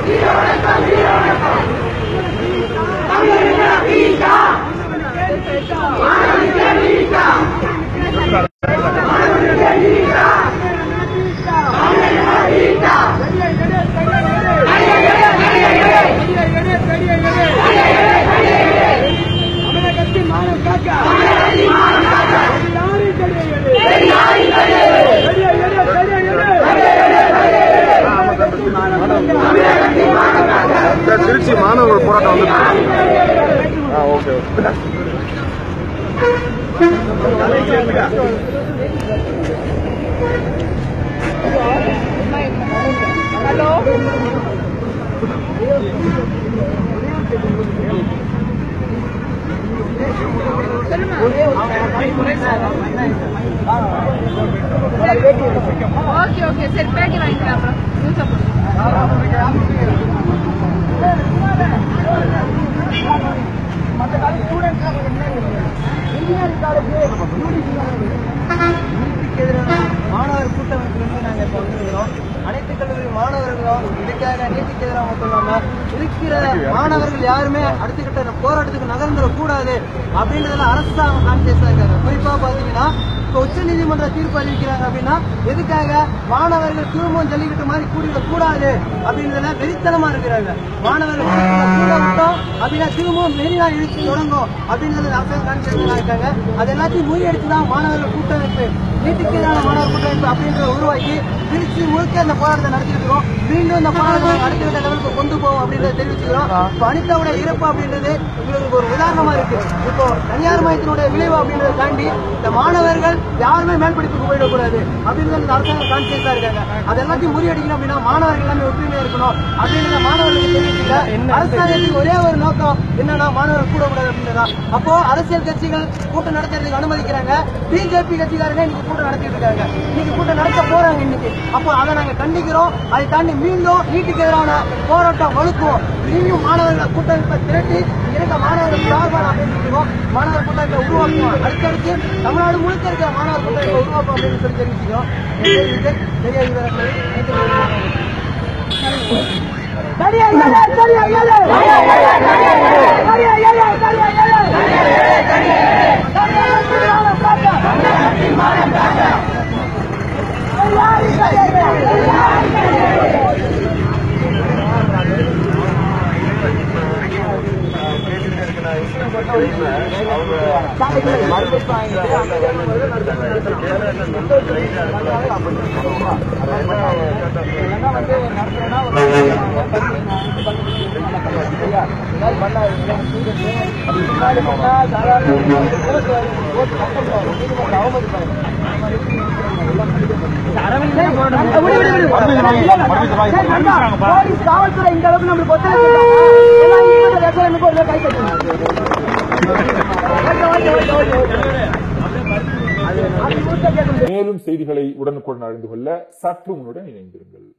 தமிழகத்தின் மானம் காக்க யாரின் தடியை எடு? தடியை எடு, தடியை எடு. தமிழகத்தின் மானம் காக்க. திருச்சி மாணவர்கள் போராட்டம் வந்து ஆ ஓகே ஓகே ஓகே ஓகே சரி பேட்டி வாங்கிக்கலாம் அப்புறம் நியூஸ் அப்புறம் நீட்டுக்கு எதிரான மாணவர் கூட்டமைப்பிலிருந்து நாங்கள் இப்போ வந்திருக்கிறோம் அனைத்து கல்லூரி மாணவர்களும் இதுக்காக நீட்டுக்கு எதிராக மட்டும் இல்லாமல் இருக்கிற மாணவர்கள் யாருமே அடுத்த கட்ட போராட்டத்துக்கு நகர்ந்துடக்கூடாது அப்படின்றதுல அரசாங்கம் கான்சியஸாக இருக்காங்க குறிப்பாக பார்த்தீங்கன்னா இப்போ உச்ச நீதிமன்ற தீர்ப்பு அறிவிக்கிறாங்க அப்படின்னா எதுக்காக மாணவர்கள் திரும்பவும் ஜல்லிக்கட்டு மாதிரி கூடிட கூடாது அப்படின்றதுல வெறித்தனமா இருக்கிறாங்க மாணவர்கள் கூட விட்டோம் அப்படின்னா திரும்பவும் மெரினா இழுத்து தொடங்கும் அப்படின்றதுல அரசாங்கம் கான்சியஸாக இருக்காங்க அது எல்லாத்தையும் முறியடிச்சு தான் மாணவர்கள் கூட்டமைப்பு நீட்டுக்கு எதிரான மாணவர் கூட்டமைப்பு அப்படின்றத உருவாக்கி திருச்சி முழுக்க அந்த போராட்டத்தை நடத்திட்டு இருக்கோம் மீண்டும் இந்த போராட்டத்தை அடுத்த கட்ட லெவலுக்கு கொண்டு போவோம் அப்படின்றத தெரிவிச்சுக்கிறோம் இப்போ அனிதாவுடைய இறப்பு அப்படின்றது எங்களுக்கு ஒரு உதாரணமா இருக்கு இப்போ தனியார் மயத்தினுடைய விளைவு அப்படின்றத தாண்டி இந்த மாணவர்கள் யாருமே மேல் படிப்புக்கு போயிடக்கூடாது அப்படின்றது இந்த அரசாங்கம் கான்சியஸா இருக்காங்க அது எல்லாத்தையும் முறியடிக்கணும் அப்படின்னா மாணவர்கள் எல்லாமே ஒற்றுமையா இருக்கணும் அப்படின்றத மாணவர்களுக்கு தெரிவிச்சுக்க அரசாங்கத்துக்கு ஒரே ஒரு நோக்கம் என்னன்னா மாணவர்கள் கூடக்கூடாது அப்படின்றதா அப்போ அரசியல் கட்சிகள் கூட்டம் நடத்துறதுக்கு அனுமதிக்கிறாங்க பிஜேபி கட்சிக்காரங்க இன்னைக்கு கூட்டம் நடத்திட்டு இருக்காங்க இன்னைக்கு கூட்டம் நடத்த போறாங்க இன்னைக்கு அப்போ அதை நாங்க கண்டிக்கிறோம் அதை தாண்டி மீண்டும் நீட்டுக்கு எதிரான போராட்டம் வலுக்குவோம் மீண்டும் மாணவர்கள் கூட்டமைப்பை திரட்டி இருக்க மாணவர்கள் சார்பான அப்படின்னு சொல்லுவோம் மாணவர் கூட்டமைப்பை உருவாக்குவோம் அடுத்தடுத்து தமிழ்நாடு முழுக்க இருக்க மாணவர் கூட்டமைப்பை உருவாக்குவோம் அப்படின்னு சொல்லி தெரிவிச்சுக்கிறோம் பெரிய வீரர்கள் தடியை எடு, தடியை எடு. தடியை எடு, தடியை எடு. தமிழகத்தின் மானம் காக்க. யாரின் தடியை எடு? சரி, நண்பா, போலீஸ் காவல்துறை இந்த அளவுக்கு நம்மளுக்கு ஒத்துழைப்பு இருக்காங்க. எல்லாம் ஈடுபட்ட ரெக்கார்டுக்கு ஒரு கை தட்டுங்க. Okay, okay, okay, okay, okay. அது முழுக்க கேட்க முடியாது. மேலும் செய்திகளை உடனுக்குடன் அறிந்து கொள்ள சற்று முன்னுடன் இணைந்திருங்கள்